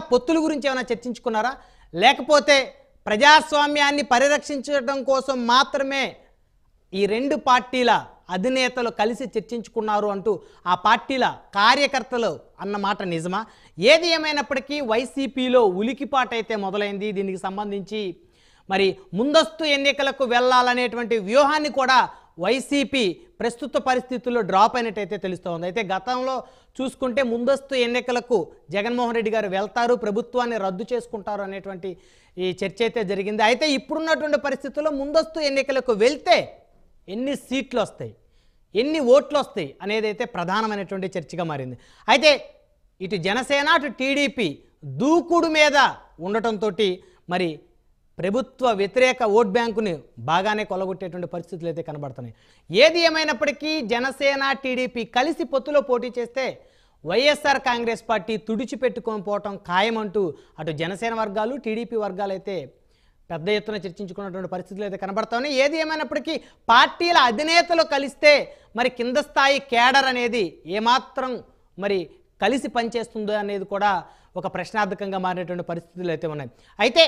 పొత్తుల గురించి ఏమైనా చర్చించుకున్నారా లేకపోతే ప్రజాస్వామ్యాన్ని పరిరక్షించడం కోసం మాత్రమే ఈ రెండు పార్టీల అధినేతలు కలిసి చర్చించుకున్నారు అంటూ ఆ పార్టీల కార్యకర్తలు అన్న మాట నిజమా ఏది ఏమైనప్పటికీ వైసీపీలో ఉలికిపాట అయితే మొదలైంది దీనికి సంబంధించి మరి ముందస్తు ఎన్నికలకు వెళ్ళాలనేటువంటి వ్యూహాన్ని కూడా వైసీపీ ప్రస్తుత పరిస్థితుల్లో డ్రాప్ అయినట్టయితే తెలుస్తోంది అయితే గతంలో చూసుకుంటే ముందస్తు ఎన్నికలకు జగన్మోహన్ రెడ్డి గారు వెళ్తారు ప్రభుత్వాన్ని రద్దు చేసుకుంటారు అనేటువంటి ఈ చర్చ అయితే జరిగింది అయితే ఇప్పుడున్నటువంటి పరిస్థితుల్లో ముందస్తు ఎన్నికలకు వెళ్తే ఎన్ని సీట్లు వస్తాయి ఎన్ని ఓట్లు వస్తాయి అనేది అయితే ప్రధానమైనటువంటి చర్చగా మారింది అయితే ఇటు జనసేన అటు టీడీపీ దూకుడు మీద ఉండటంతో మరి ప్రభుత్వ వ్యతిరేక ఓట్ బ్యాంకుని బాగానే కొలగొట్టేటువంటి పరిస్థితులు అయితే కనబడుతున్నాయి ఏది ఏమైనప్పటికీ జనసేన టీడీపీ కలిసి పొత్తులో పోటీ చేస్తే వైఎస్ఆర్ కాంగ్రెస్ పార్టీ తుడిచిపెట్టుకొని పోవటం ఖాయమంటూ అటు జనసేన వర్గాలు టీడీపీ వర్గాలు అయితే పెద్ద ఎత్తున చర్చించుకున్నటువంటి పరిస్థితులు అయితే కనబడతాయి ఏది ఏమైనప్పటికీ పార్టీల అధినేతలు కలిస్తే మరి కింద స్థాయి కేడర్ అనేది ఏమాత్రం మరి కలిసి పనిచేస్తుందో అనేది కూడా ఒక ప్రశ్నార్థకంగా మారినటువంటి పరిస్థితులు అయితే ఉన్నాయి అయితే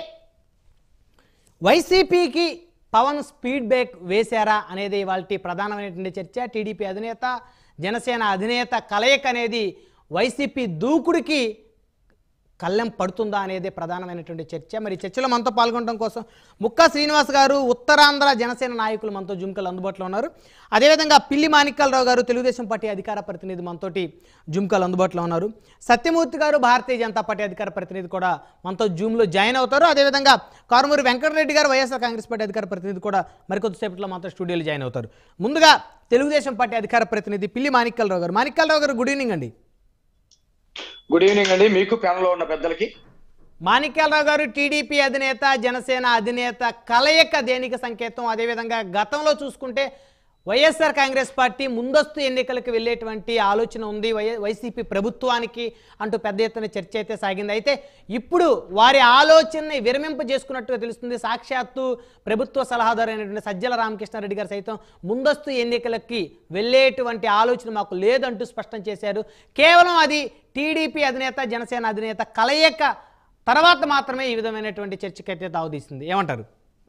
వైసీపీకి పవన్ స్పీడ్ బ్రేక్ వేశారా అనేది వాళ్ళ ప్రధానమైనటువంటి చర్చ టీడీపీ అధినేత జనసేన అధినేత కలయిక అనేది వైసీపీ దూకుడికి కళ్ళెం పడుతుందా అనేది ప్రధానమైనటువంటి చర్చ మరి ఈ చర్చలో మనతో పాల్గొనడం కోసం ముక్కా శ్రీనివాస్ గారు ఉత్తరాంధ్ర జనసేన నాయకులు మనతో జుమ్కలు అందుబాటులో ఉన్నారు అదేవిధంగా పిల్లి మాణిక్యాలరావు గారు తెలుగుదేశం పార్టీ అధికార ప్రతినిధి మనతోటి జుమ్కలు అందుబాటులో ఉన్నారు సత్యమూర్తి గారు భారతీయ జనతా పార్టీ అధికార ప్రతినిధి కూడా మనతో జూమ్లో జాయిన్ అవుతారు అదేవిధంగా కారుమూరి వెంకటరెడ్డి గారు వైఎస్ఆర్ కాంగ్రెస్ పార్టీ అధికార ప్రతినిధి కూడా మరికొద్దిసేపట్లో మనతో స్టూడియోలో జాయిన్ అవుతారు ముందుగా తెలుగుదేశం పార్టీ అధికార ప్రతినిధి పిల్లి మాణిక్యాలరావు గారు మాణిక్యాలరావు గారు గుడ్ ఈవినింగ్ అండి గుడ్ ఈవినింగ్ అండి మీకు ప్యానల్ లో ఉన్న పెద్దలకి మాణిక్యాలరావు గారు టీడీపీ అధినేత జనసేన అధినేత కలయిక దేనికి సంకేతం అదేవిధంగా గతంలో చూసుకుంటే వైఎస్ఆర్ కాంగ్రెస్ పార్టీ ముందస్తు ఎన్నికలకు వెళ్ళేటువంటి ఆలోచన ఉంది వై వైసీపీ ప్రభుత్వానికి అంటూ పెద్ద ఎత్తున చర్చ అయితే సాగింది అయితే ఇప్పుడు వారి ఆలోచనని విరమింప చేసుకున్నట్టుగా తెలుస్తుంది సాక్షాత్తు ప్రభుత్వ సలహాదారు అయినటువంటి సజ్జల రామకృష్ణారెడ్డి గారు సైతం ముందస్తు ఎన్నికలకి వెళ్ళేటువంటి ఆలోచన మాకు లేదంటూ స్పష్టం చేశారు కేవలం అది టీడీపీ అధినేత జనసేన అధినేత కలయిక తర్వాత మాత్రమే ఈ విధమైనటువంటి చర్చకైతే తావుతీస్తుంది ఏమంటారు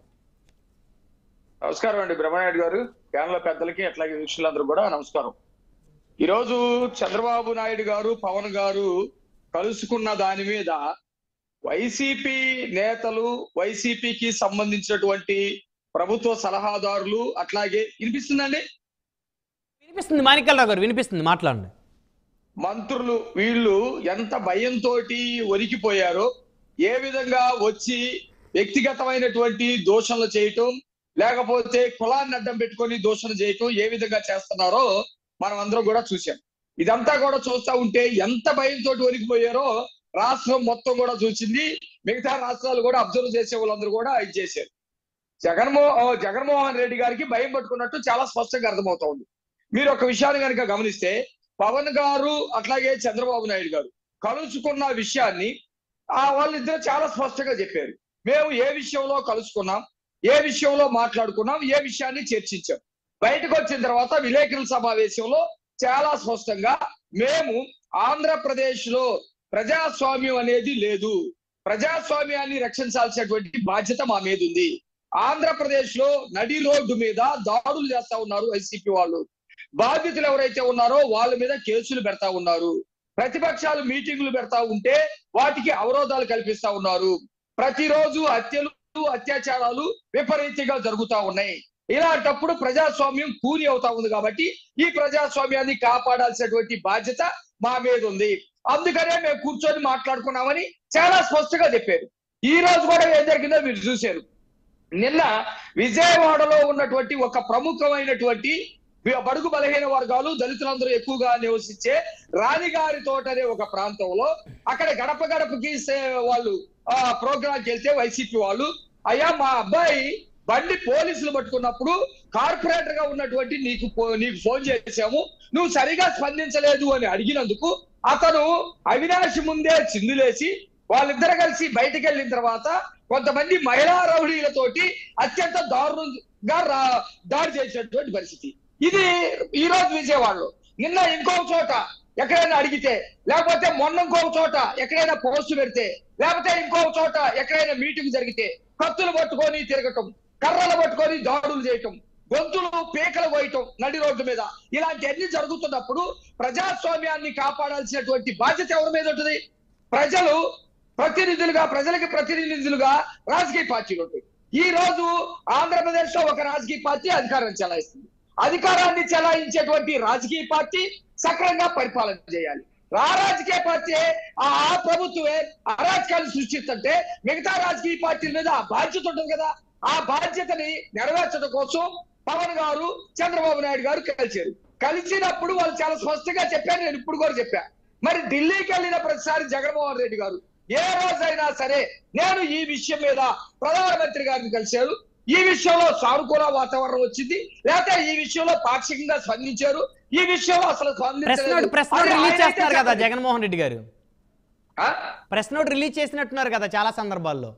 నమస్కారం అండి బ్రహ్మనాయుడు గారు ప్యానల్ లో పెద్దలకి అట్లాగే వీక్షకులందరూ కూడా నమస్కారం ఈ రోజు చంద్రబాబు నాయుడు గారు పవన్ గారు కలుసుకున్న దాని మీద వైసీపీ నేతలు వైసీపీకి సంబంధించినటువంటి ప్రభుత్వ సలహాదారులు అట్లాగే వినిపిస్తుందండి వినిపిస్తుంది మాణిక్యాలరావు గారు వినిపిస్తుంది మాట్లాడండి మంత్రులు వీళ్ళు ఎంత భయంతో ఒరికిపోయారో ఏ విధంగా వచ్చి వ్యక్తిగతమైనటువంటి దోషణలు చేయటం లేకపోతే కులాన్ని అడ్డం పెట్టుకొని దోషణ చేయటం ఏ విధంగా చేస్తున్నారో మనం అందరం కూడా చూసాం ఇదంతా కూడా చూస్తా ఉంటే ఎంత భయంతో ఒరికిపోయారో రాష్ట్రం మొత్తం కూడా చూసింది మిగతా రాష్ట్రాలు కూడా అబ్జర్వ్ చేసే వాళ్ళందరూ కూడా ఇది చేశారు జగన్మో జగన్మోహన్ రెడ్డి గారికి భయం పట్టుకున్నట్టు చాలా స్పష్టంగా అర్థమవుతా ఉంది మీరు ఒక విషయాన్ని కనుక గమనిస్తే పవన్ గారు అట్లాగే చంద్రబాబు నాయుడు గారు కలుసుకున్న విషయాన్ని ఆ వాళ్ళిద్దరు చాలా స్పష్టంగా చెప్పారు మేము ఏ విషయంలో కలుసుకున్నాం ఏ విషయంలో మాట్లాడుకున్నాం ఏ విషయాన్ని చర్చించాం బయటకు వచ్చిన తర్వాత విలేకరుల సమావేశంలో చాలా స్పష్టంగా మేము ఆంధ్రప్రదేశ్ లో ప్రజాస్వామ్యం అనేది లేదు ప్రజాస్వామ్యాన్ని రక్షించాల్సినటువంటి బాధ్యత మా మీద ఉంది ఆంధ్రప్రదేశ్ లో నడి రోడ్డు మీద దాడులు చేస్తా ఉన్నారు వైసీపీ వాళ్ళు బాధితులు ఎవరైతే ఉన్నారో వాళ్ళ మీద కేసులు పెడతా ఉన్నారు ప్రతిపక్షాలు మీటింగ్లు పెడతా ఉంటే వాటికి అవరోధాలు కల్పిస్తా ఉన్నారు ప్రతిరోజు హత్యలు అత్యాచారాలు విపరీతంగా జరుగుతా ఉన్నాయి ఇలాంటప్పుడు ప్రజాస్వామ్యం కూలి అవుతా ఉంది కాబట్టి ఈ ప్రజాస్వామ్యాన్ని కాపాడాల్సినటువంటి బాధ్యత మా మీద ఉంది అందుకనే మేము కూర్చొని మాట్లాడుకున్నామని చాలా స్పష్టంగా చెప్పారు ఈ రోజు కూడా ఏం జరిగిందో మీరు చూశారు నిన్న విజయవాడలో ఉన్నటువంటి ఒక ప్రముఖమైనటువంటి బడుగు బలహీన వర్గాలు దళితులందరూ ఎక్కువగా నివసించే రాణిగారి తోట అనే ఒక ప్రాంతంలో అక్కడ గడప గడపకి సే- వాళ్ళు ఆ ప్రోగ్రాంకి వెళ్తే వైసీపీ వాళ్ళు అయ్యా మా అబ్బాయి బండి పోలీసులు పట్టుకున్నప్పుడు కార్పొరేటర్ గా ఉన్నటువంటి నీకు ఫో- నీకు ఫోన్ చేశాము నువ్వు సరిగా స్పందించలేదు అని అడిగినందుకు అతను అవినాష్ ముందే చిందులేసి వాళ్ళిద్దరు కలిసి బయటికి వెళ్ళిన తర్వాత కొంతమంది మహిళా రౌడీలతోటి అత్యంత దారుణంగా రా- దాడి చేసినటువంటి పరిస్థితి ఇది ఈ రోజు విజయవాడలో నిన్న ఇంకో చోట ఎక్కడైనా అడిగితే లేకపోతే మొన్న ఇంకో చోట ఎక్కడైనా పోస్ట్ పెడితే లేకపోతే ఇంకో చోట ఎక్కడైనా మీటింగ్ జరిగితే కత్తులు పట్టుకొని తిరగటం కర్రలు పట్టుకొని దాడులు చేయటం గొంతులు పీకలు పోయటం నడి రోడ్డు మీద ఇలాంటివన్నీ జరుగుతున్నప్పుడు ప్రజాస్వామ్యాన్ని కాపాడాల్సినటువంటి బాధ్యత ఎవరి మీద ఉంటుంది ప్రజలు ప్రతినిధులుగా ప్రజలకి ప్రతినిధులుగా రాజకీయ పార్టీలు ఉంటాయి ఈ రోజు ఆంధ్రప్రదేశ్ లో ఒక రాజకీయ పార్టీ అధికారం చెలాయిస్తుంది అధికారాన్ని చెలాయించేటువంటి రాజకీయ పార్టీ సక్రమంగా పరిపాలన చేయాలి ఆ రాజకీయ పార్టీ ఆ ఆ ప్రభుత్వమే అరాజకాలు సృష్టిస్తుంటే మిగతా రాజకీయ పార్టీల మీద ఆ బాధ్యత ఉంటుంది కదా ఆ బాధ్యతని నెరవేర్చడం కోసం పవన్ గారు చంద్రబాబు నాయుడు గారు కలిశారు కలిసినప్పుడు వాళ్ళు చాలా స్పష్టంగా చెప్పారు నేను ఇప్పుడు కూడా చెప్పా మరి ఢిల్లీకి వెళ్ళిన ప్రతిసారి జగన్మోహన్ రెడ్డి గారు ఏ రోజైనా సరే నేను ఈ విషయం మీద ప్రధానమంత్రి గారిని కలిశారు ఈ విషయంలో సానుకూల వాతావరణం వచ్చింది లేకపోతే ఈ విషయంలో పాక్షికంగా స్పందించారు ఈ విషయంలో అసలు ప్రెస్ నోట్ ప్రెస్ నోట్ అది రిలీజ్ ఆయనైతే చేస్తున్నారు కదా చెప్పండి. జగన్మోహన్ రెడ్డి గారు ఆ? ప్రెస్ నోట్ రిలీజ్ చేసినట్టున్నారు కదా చాలా సందర్భాల్లో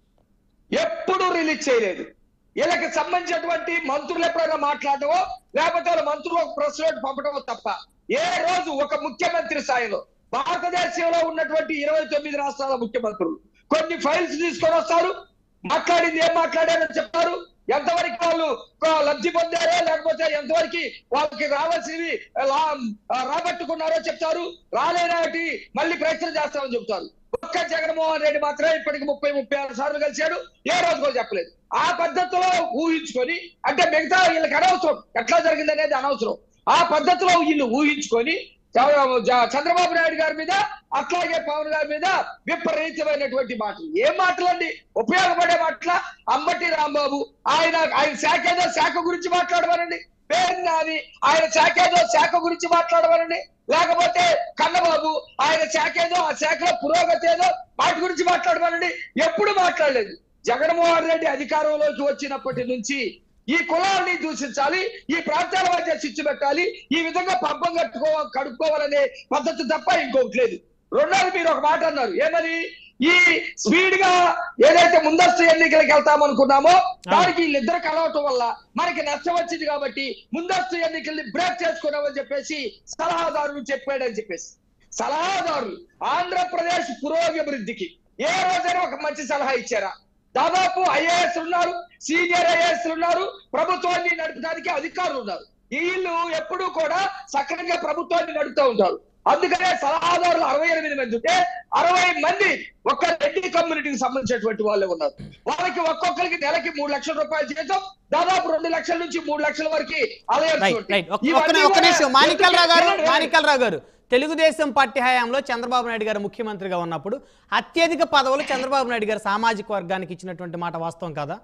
ఎప్పుడు రిలీజ్ చేయలేదు వీళ్ళకి సంబంధించినటువంటి మంత్రులు ఎప్పుడైనా మాట్లాడటమో లేకపోతే వాళ్ళ మంత్రులు ఒక ప్రెస్ నోట్ పంపడమో తప్ప ఏ రోజు ఒక ముఖ్యమంత్రి స్థాయిలో భారతదేశంలో ఉన్నటువంటి ఇరవై తొమ్మిది రాష్ట్రాల ముఖ్యమంత్రులు కొన్ని ఫైల్స్ తీసుకొని వస్తారు మాట్లాడింది ఏం మాట్లాడారని చెప్తారు ఎంతవరకు వాళ్ళు క- లబ్ధి పొందారో లేకపోతే ఎంతవరకు వాళ్ళకి రావాల్సినవి లా- రాబట్టుకున్నారో చెప్తారు రాలేనాటి మళ్ళీ ప్రయత్నం చేస్తామని చెప్తారు ఒక్క జగన్మోహన్ రెడ్డి మాత్రమే ఇప్పటికి ముప్పై ముప్పై ఆరు సార్లు కలిశాడు ఏ రోజు కూడా చెప్పలేదు ఆ పద్ధతిలో ఊహించుకొని అంటే మిగతా వీళ్ళకి అనవసరం ఎట్లా జరిగింది అనేది అనవసరం ఆ పద్ధతిలో వీళ్ళు ఊహించుకొని చ- జ- చంద్రబాబు నాయుడు గారి మీద అట్లాగే పవన్ గారి మీద విపరీతమైనటువంటి మాటలు ఏం మాటలండి ఉపయోగపడే మాటల అంబటి రాంబాబు ఆయన ఆయన శాఖ ఏదో శాఖ గురించి మాట్లాడమనండి పేరు నాది ఆయన శాఖ ఏదో శాఖ గురించి మాట్లాడమనండి లేకపోతే కన్నబాబు ఆయన శాఖ ఏదో ఆ శాఖలో పురోగతి ఏదో వాటి గురించి మాట్లాడమనండి ఎప్పుడు మాట్లాడలేదు జగన్మోహన్ రెడ్డి అధికారంలోకి వచ్చినప్పటి నుంచి ఈ కులాన్ని దూషించాలి ఈ ప్రాంతాల మధ్య చిచ్చు పెట్టాలి ఈ విధంగా పబ్బం కట్టుకో కడుక్కోవాలనే పద్ధతి తప్ప ఇంకొకటి లేదు రెండోది మీరు ఒక మాట అన్నారు ఏమని ఈ స్పీడ్ గా ఏదైతే ముందస్తు ఎన్నికలకు వెళ్తాం అనుకున్నామో దానికి వీళ్ళిద్దరు కలవటం వల్ల మనకి నష్టం వచ్చింది కాబట్టి ముందస్తు ఎన్నికల్ని బ్రేక్ చేసుకున్నామని చెప్పేసి సలహాదారులు చెప్పాడని చెప్పేసి సలహాదారులు ఆంధ్రప్రదేశ్ పురోగభివృద్ధికి ఏ రోజైనా ఒక మంచి సలహా ఇచ్చారా దాదాపు ఐఏఎస్ ఉన్నారు సీనియర్ ఐఏఎస్ ఉన్నారు ప్రభుత్వాన్ని నడపడానికి అధికారులు ఉన్నారు వీళ్ళు ఎప్పుడూ కూడా సక్రమంగా ప్రభుత్వాన్ని నడుపుతూ ఉంటారు అందుకనే సలహాదారులు అరవై ఎనిమిది మంది ఉంటే అరవై మంది ఒక్క రెడ్డి కమ్యూనిటీకి సంబంధించినటువంటి వాళ్ళే ఉన్నారు వాళ్ళకి ఒక్కొక్కరికి నెలకి మూడు లక్షల రూపాయలు జీతం దాదాపు రెండు లక్షల నుంచి మూడు లక్షల వరకు రైట్ రైట్ ఒక్క ఇవన్నీ ఒక్క- ఒక్క కూడా నిమిషం మాణిక్యాలరావు గారు ఎందుకు- మాణిక్యాలరావు గారు తెలుగుదేశం పార్టీ హయాంలో చంద్రబాబు నాయుడు గారు ముఖ్యమంత్రిగా ఉన్నప్పుడు అత్యధిక పదవులు చంద్రబాబు నాయుడు గారు సామాజిక వర్గానికి ఇచ్చినటువంటి మాట వాస్తవం కదా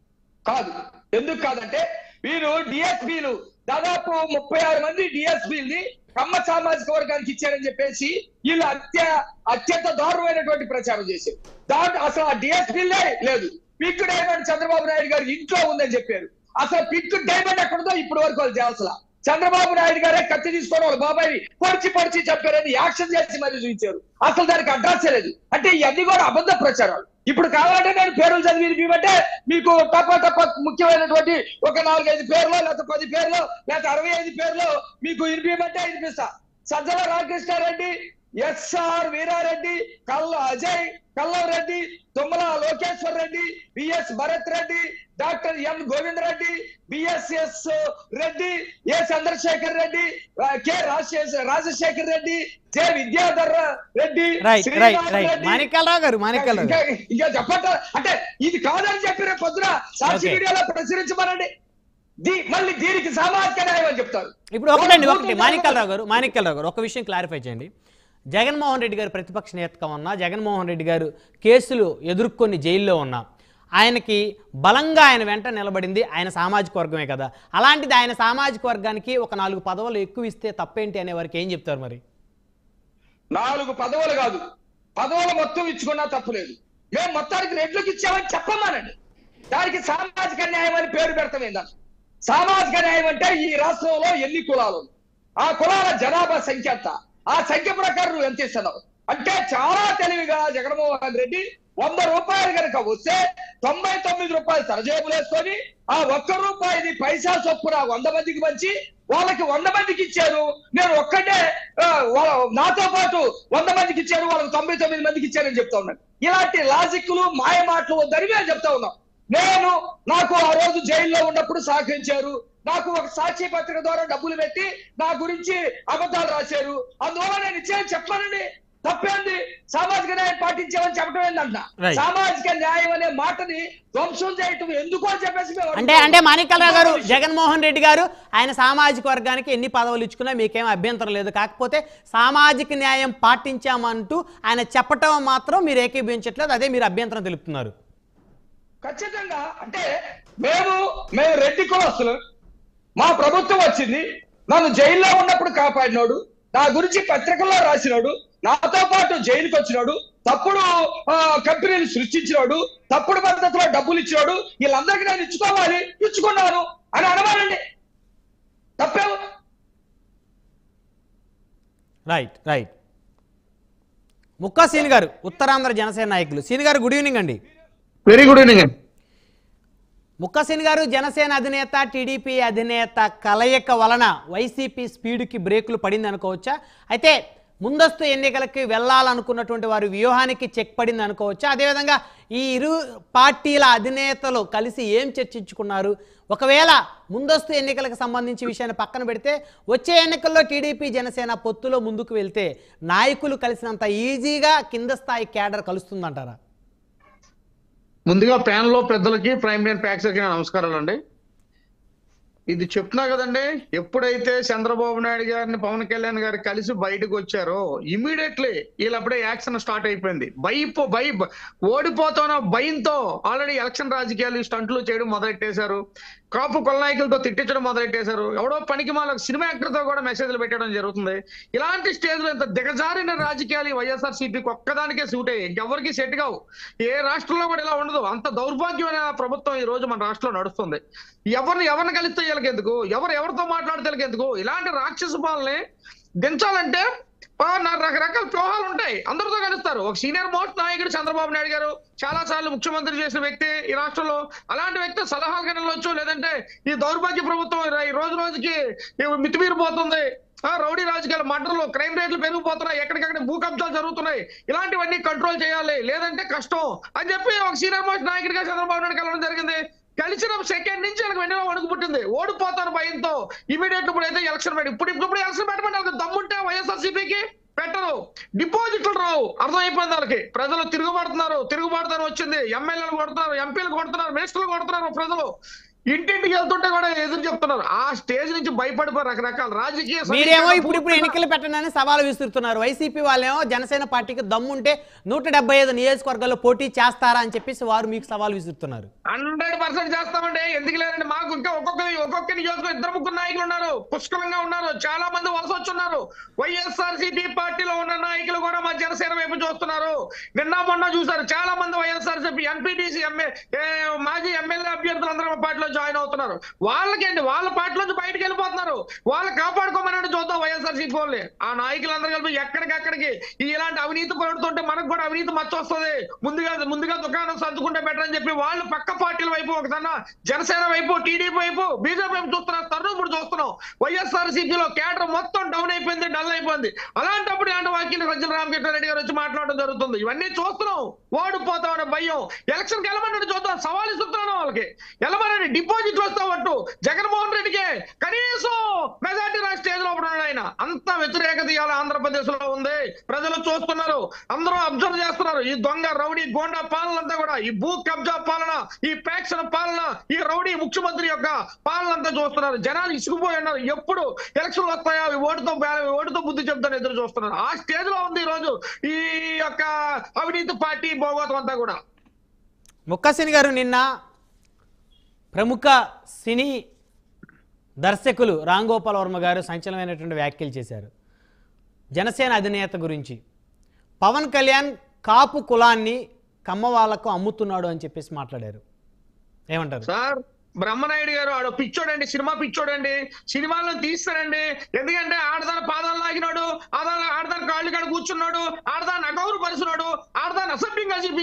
కాదు ఎందుకు కాదంటే వీరు డిఎస్పీలు దాదాపు ముప్పై ఆరు మంది డిఎస్పీలని కమ్మ సామాజిక వర్గానికి ఇచ్చారని చెప్పేసి వీళ్ళు అత్య అత్యంత దారుణమైనటువంటి ప్రచారం చేశారు దాంట్లో అసలు ఆ డిఎస్పీలే లేదు పిక్ డైమండ్ చంద్రబాబు నాయుడు గారి ఇంట్లో ఉందని చెప్పారు అసలు పిక్ డైమండ్ ఎక్కడుందో ఇప్పటి వరకు వాళ్ళు చేయాల్సిన చంద్రబాబు నాయుడు గారే కత్తి తీసుకొని వాళ్ళ బాబాయ్ పొడిచి పొడిచి చెప్పారని యాక్షన్ చేసి మళ్ళీ చూపించారు అసలు దానికి అడ్రస్ లేదు అంటే ఇవన్నీ కూడా అబద్ధ ప్రచారాలు ఇప్పుడు కావాలంటే నేను పేర్లు చదివి వినిపించమంటే మీకు తప్ప తప్ప ముఖ్యమైనటువంటి ఒక నాలుగైదు పేర్లు లేకపోతే పది పేర్లు లేకపోతే అరవై ఐదు పేర్లు మీకు వినిపించమంటే వినిపిస్తా సజ్జల రామకృష్ణారెడ్డి ఎస్ఆర్ వీరారెడ్డి కల్ల అజయ్ కల్లవ్ Reddy Tummala Lokeshwar Reddy BS Bharat Reddy doctor M Govind Reddy BSS Reddy A Chandrashekar Reddy ఆ, K Rajashekar Rajashekar Reddy J Vidyadhar Reddy right right Srinivas right Reddy, Manikyalarao garu Manikyalarao గారు ఇంకా ఇంకా చెప్పట అంటే ఇది కాదని చెప్పిన పొద్దున సాక్షి Okay. మీడియాలో ప్రచురించమనండి దీ మళ్ళీ దీనికి సామాజిక న్యాయం అని చెప్తారు ఇప్పుడు ఒకటండి వాళ్ళు ఒకటి మాణిక్యాలరావు గారు మాణిక్యాలరావు గారు ఒక విషయం క్లారిఫై చేయండి జగన్మోహన్ రెడ్డి గారు ప్రతిపక్ష నేతగా ఉన్నా జగన్మోహన్ రెడ్డి గారు కేసులు ఎదుర్కొని జైల్లో ఉన్నా ఆయనకి బలంగా ఆయన వెంట నిలబడింది ఆయన సామాజిక వర్గమే కదా అలాంటిది ఆయన సామాజిక వర్గానికి ఒక నాలుగు పదవులు ఎక్కువ ఇస్తే తప్పేంటి అనే వారికి ఏం చెప్తారు మరి నాలుగు పదవులు కాదు పదవులు మొత్తం ఇచ్చుకున్నా తప్పులేదు మేము మొత్తానికి రెడ్లకు ఇచ్చామని చెప్పమానండి దానికి సామాజిక న్యాయం అని పేరు పెడతాం ఏందని సామాజిక న్యాయం అంటే ఈ రాష్ట్రంలో ఎన్ని కులాలు ఉన్నాయి? ఆ కులాల జనాభా సంఖ్య ఎంత ఆ సంఖ్య ప్రకారం నువ్వు ఎంత ఇస్తున్నావు అంటే చాలా తెలివిగా జగన్మోహన్ రెడ్డి వంద రూపాయలు కనుక వస్తే తొంభై తొమ్మిది రూపాయలు తన జేబులు వేసుకొని ఆ ఒక్క రూపాయిని పైసా చొప్పున వంద మందికి పంచి వాళ్ళకి వంద మందికి ఇచ్చారు నేను ఒక్కటే ఆ, వాళ్ళ- నాతో పాటు వంద మందికి ఇచ్చారు వాళ్ళకి తొంభై తొమ్మిది మందికి ఇచ్చారని చెప్తా ఉన్నాను ఇలాంటి లాజిక్లు మాయ మాటలు వద్దని మేము చెప్తా ఉన్నాం నేను నాకు ఆ రోజు జైల్లో ఉన్నప్పుడు సహకరించారు నాకు ఒక సాక్షి పత్రిక ద్వారా డబ్బులు పెట్టి నా గురించి అబద్ధాలు రాశారు అందువల్ల నేను ఇచ్చాను చెప్పానండి తప్పేంది సామాజిక న్యాయం పాటించామని చెప్పడం ఏందంట Right. సామాజిక న్యాయం అనే మాటని ధ్వంసం చేయటం ఎందుకు అని చెప్పేసి మేము అంటే అంటే మాణిక్యాలరావు గారు జగన్మోహన్ రెడ్డి గారు ఆయన సామాజిక వర్గానికి ఎన్ని పదవులు ఇచ్చుకున్నా మీకేం అభ్యంతరం లేదు కాకపోతే సామాజిక న్యాయం పాటించామంటూ ఆయన చెప్పటం మాత్రం మీరు ఏకీభవించట్లేదు అదే మీరు అభ్యంతరం తెలుపుతున్నారు ఖచ్చితంగా అంటే మేము మేము రెడ్డి కులస్తులు మా ప్రభుత్వం వచ్చింది నన్ను జైల్లో ఉన్నప్పుడు కాపాడినోడు నా గురించి పత్రికల్లో రాసినాడు నాతో పాటు జైలుకి వచ్చినాడు తప్పుడు ఆ, కంపెనీలు సృష్టించినాడు తప్పుడు పద్ధతిలో డబ్బులు ఇచ్చినాడు వీళ్ళందరికీ నేను ఇచ్చుకోవాలి ఇచ్చుకున్నాను అని అనవాలండి తప్పేవు రైట్ రైట్ ముక్కా సీని గారు ఉత్తరాంధ్ర జనసేన నాయకులు సీని గారు గుడ్ ఈవినింగ్ అండి వెరీ గుడ్ ఈవినింగ్ అండి ముక్కసిన్ గారు జనసేన అధినేత టీడీపీ అధినేత కలయిక వలన వైసీపీ స్పీడ్కి బ్రేకులు పడింది అనుకోవచ్చా అయితే ముందస్తు ఎన్నికలకి వెళ్ళాలనుకున్నటువంటి వారి వ్యూహానికి చెక్ పడింది అనుకోవచ్చా అదేవిధంగా ఈ ఇరు పార్టీల అధినేతలు కలిసి ఏం చర్చించుకున్నారు ఒకవేళ ముందస్తు ఎన్నికలకు సంబంధించి విషయాన్ని పక్కన పెడితే వచ్చే ఎన్నికల్లో టీడీపీ జనసేన పొత్తులో ముందుకు వెళ్తే నాయకులు కలిసినంత ఈజీగా కింద స్థాయి క్యాడర్ కలుస్తుందంటారా ముందుగా ప్యాన్ లో పెద్దలకి ప్రైమ్ లైన్ ప్యాక్సర్కి నా నమస్కారాలు అండి ఇది చెప్తున్నా కదండి ఎప్పుడైతే చంద్రబాబు నాయుడు గారిని పవన్ కళ్యాణ్ గారు కలిసి బయటకు వచ్చారో ఇమీడియట్లీ వీళ్ళప్పుడే యాక్షన్ స్టార్ట్ అయిపోయింది భయపో భయ ఓడిపోతున్న భయంతో ఆల్రెడీ ఎలక్షన్ రాజకీయాలు ఈ స్టంట్లు చేయడం మొదలెట్టేశారు కాపు కొలనాయకులతో తిట్టించడం మొదలెట్టేశారు ఎవడో పనికి మాల సినిమా యాక్టర్ తో కూడా మెసేజ్లు పెట్టడం జరుగుతుంది ఇలాంటి స్టేజ్ లో ఇంత దిగజారిన రాజకీయాలు వైఎస్ఆర్ సిపికి ఒక్కదానికే సూట్ అయ్యాయి ఇంకెవరికి సెట్ కావు ఏ రాష్ట్రంలో కూడా ఇలా ఉండదు అంత దౌర్భాగ్యమైన ప్రభుత్వం ఈ రోజు మన రాష్ట్రంలో నడుస్తుంది ఎవరిని ఎవరిని కలిస్తే వీళ్ళకి ఎందుకు ఎవరు ఎవరితో మాట్లాడితే వీళ్ళకి ఎందుకు ఇలాంటి రాక్షస పాలనే దించాలంటే ఆ, నా రకరకాల వ్యూహాలు ఉంటాయి అందరితో కలుస్తారు ఒక సీనియర్ మోస్ట్ నాయకుడు చంద్రబాబు నాయుడు గారు చాలా సార్లు ముఖ్యమంత్రి చేసిన వ్యక్తి ఈ రాష్ట్రంలో అలాంటి వ్యక్తి సలహాలు కనవచ్చు లేదంటే ఈ దౌర్భాగ్య ప్రభుత్వం ఈ ర- ఈ రోజు రోజుకి ఈ మితిమీరిపోతుంది ఆ రౌడీ రాజకీయాలు మర్డర్లు క్రైమ్ రేట్లు పెరిగిపోతున్నాయి ఎక్కడికక్కడ భూ కబ్జాలు జరుగుతున్నాయి ఇలాంటివన్నీ కంట్రోల్ చేయాలి లేదంటే కష్టం అని చెప్పి ఒక సీనియర్ మోస్ట్ నాయకుడిగా చంద్రబాబు నాయుడు కలవడం జరిగింది కలిసిన సెకండ్ నుంచి వాళ్ళకి వెంటనే వణుకు పుట్టింది ఓడిపోతాను భయంతో ఇమీడియట్ ఇప్పుడు అయితే ఎలక్షన్ పెట్టి ఇప్పుడు ఇప్పుడు ఎలక్షన్ పెట్టమంటే వాళ్ళకి దమ్ముంటే వైఎస్ఆర్సీపీకి పెట్టరు డిపాజిట్లు రావు అర్థమైపోయింది వాళ్ళకి ప్రజలు తిరుగుబడుతున్నారు తిరుగుబాటుతనం వచ్చింది ఎమ్మెల్యేలు కొడుతున్నారు ఎంపీలు కొడుతున్నారు మినిస్టర్లు కొడుతున్నారు ప్రజలు ఇంటింటికి వెళ్తుంటే కూడా ఎదురు చెప్తున్నారు ఆ స్టేజ్ నుంచి భయపడిపోయి రకరకాల రాజకీయ మీరేమో సమీకరణ ఇప్పుడు ఇప్పుడు పూర్తిగా- ఎన్నికలు పెట్టండి సవాలు విసురుతున్నారు వైసీపీ వాళ్ళేమో జనసేన పార్టీకి దమ్ముంటే నూట డెబ్బై ఐదు నియోజకవర్గాల్లో పోటీ చేస్తారా అని చెప్పేసి వారు మీకు సవాల్ విసురుతున్నారు హండ్రెడ్ పర్సెంట్ చేస్తామండి ఎందుకు లేదండి మాకు ఇంకా ఒక్కొక్క ఒక్కొక్క నియోజకవర్గం ఇద్దరు ముగ్గురు నాయకులు ఉన్నారు పుష్కలంగా ఉన్నారు చాలా మంది వలస వచ్చున్నారు వైఎస్ఆర్ సిపి పార్టీలో ఉన్న నాయకులు కూడా మా జనసేన వైపు చూస్తున్నారు నిన్న మొన్న చూసారు చాలా మంది వైఎస్ఆర్ సిపి ఎంపీటీసీ ఎంఏ మాజీ ఎమ్మెల్యే అభ్యర్థులు అందరూ మా పార్టీలో జాయిన్ అవుతున్నారు వాళ్ళకేంటి వాళ్ళ పార్టీలోంచి బయటకు వెళ్ళిపోతున్నారు వాళ్ళు కాపాడుకోమని చూద్దాం వైఎస్ఆర్ సిపి వాళ్ళని ఆ నాయకులందరూ కలిపి ఎక్కడికక్కడికి ఈ ఇలాంటి అవినీతి పడుతుంటే మనకు కూడా అవినీతి మచ్చ వస్తుంది ముందుగా ముందుగా దుకాణం సర్దుకుంటే బెటర్ అని చెప్పి వాళ్ళు పక్క పార్టీల వైపు ఒకదన్నా జనసేన వైపు టీడీపీ వైపు బీజేపీ వైపు చూస్తున్నారు తరుణం ఇప్పుడు చూస్తున్నాం వైఎస్ఆర్ సిపిలో కేడర్ మొత్తం డౌన్ అయిపోయింది డల్ అయిపోయింది అలాంటప్పుడు ఇలాంటి వాక్యం సజ్జన రామకృష్ణారెడ్డి గారు వచ్చి మాట్లాడడం జరుగుతుంది ఇవన్నీ చూస్తున్నాం ఓడిపోతామనే భయం ఎలక్షన్ వెళ్ళమని చూద్దాం సవాల్ ఇస్తున్నాను వాళ్ళకి వెళ్ళమని డిపాజిట్లు వస్తావట్టు జగన్మోహన్ రెడ్డికి కనీసం మెజార్టీ రాష్ట్ర స్టేజ్ లో ఉన్నాడు ఆయన అంత వ్యతిరేకత ఇవాళ ఆంధ్రప్రదేశ్ లో ఉంది ప్రజలు చూస్తున్నారు అందరూ అబ్జర్వ్ చేస్తున్నారు ఈ దొంగ రౌడీ గోండా పాలన అంతా కూడా ఈ భూ కబ్జా పాలన ఈ ప్యాక్షన్ పాలన ఈ రౌడీ ముఖ్యమంత్రి యొక్క పాలన అంతా చూస్తున్నారు జనాలు ఇసుకుపోయి ఉన్నారు ఎప్పుడు ఎలక్షన్లు వస్తాయా అవి ఓటుతో బే- ఓటుతో బుద్ధి చెప్తాను ఎదురు చూస్తున్నారు ఆ స్టేజ్ లో ఉంది ఈ రోజు ఈ యొక్క అవినీతి పార్టీ భోగోతం అంతా కూడా ముక్కసిని గారు నిన్న ప్రముఖ సినీ దర్శకులు రామ్ గోపాల్ వర్మ గారు సంచలనమైనటువంటి వ్యాఖ్యలు చేశారు జనసేన అధినేత గురించి పవన్ కళ్యాణ్ కాపు కులాన్ని కమ్మ వాళ్ళకు అమ్ముతున్నాడు అని చెప్పేసి మాట్లాడారు ఏమంటారు సార్ బ్రహ్మనాయుడు గారు ఆడు పిచ్చోడండి సినిమా పిచ్చోడండి సినిమాలను తీస్తాడండి ఎందుకంటే ఆడదాని పాదాలు లాగినాడు ఆడదాని ఆడదాని కాళ్ళు కాడ కూర్చున్నాడు ఆడదాని అగౌరు పరిచినాడు ఆడదాని అసభ్యంగా చూపి